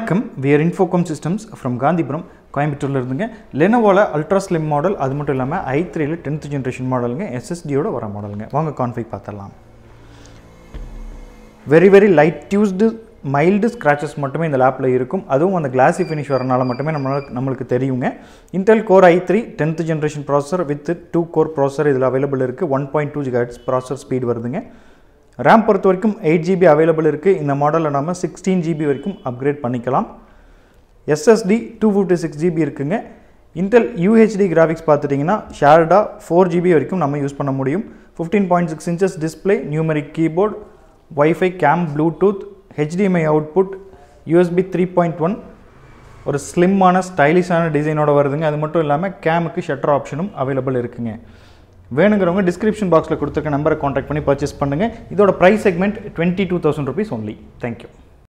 வணக்கம் we are Infocom Systems from Gandhipuram கோயம்புத்தூர்ல இருந்துங்க லெனோவோல அல்ட்ரா ஸ்லிம் மாடல் அது மட்டும் இல்லாமல் ஐ த்ரீல டென்த் ஜென்ரேஷன் மாடலுங்க எஸ்எஸ்டியோட வர மாடலுங்க வாங்க கான்ஃபிக் பார்த்துடலாம் very very light used mild scratches மட்டுமே இந்த லேப்பில் இருக்கும் அதுவும் அந்த கிளாசி ஃபினிஷ் வரனால மட்டுமே நம்மளால் நம்மளுக்கு தெரியுங்க Intel core i three tenth generation processor with two core processor இதில் அவைலபிள் இருக்குது one point two gigahertz processor speed வருதுங்க ரேம் பொறுத்த வரைக்கும் எயிட் ஜிபி அவைலபிள் இருக்குது இந்த மாடலில் நம்ம சிக்ஸ்டீன் ஜிபி வரைக்கும் அப்கிரேட் பண்ணிக்கலாம் SSD two fifty six GB இருக்குங்க இன்டெல் யூஹெச்டி கிராஃபிக்ஸ் பார்த்துட்டிங்கன்னா ஷேர்டாக ஃபோர் ஜிபி வரைக்கும் நம்ம யூஸ் பண்ண முடியும் fifteen point six inches display numeric keyboard WiFi cam Bluetooth HDMI output USB three point one ஒரு ஸ்லிம்மான ஸ்டைலிஷான டிசைனோட வருதுங்க அது மட்டும் இல்லாமல் கேமுக்கு ஷட்டர் ஆப்ஷனும் அவைலபிள் இருக்குங்க வேணுங்கிறவங்க டிஸ்கிரிப்ஷன் பாக்ஸில் கொடுத்துருக்க நம்பரை காண்டாக்ட் பண்ணி பர்ச்சேஸ் பண்ணுங்கள் இதோட price segment twenty two thousand rupees only thank you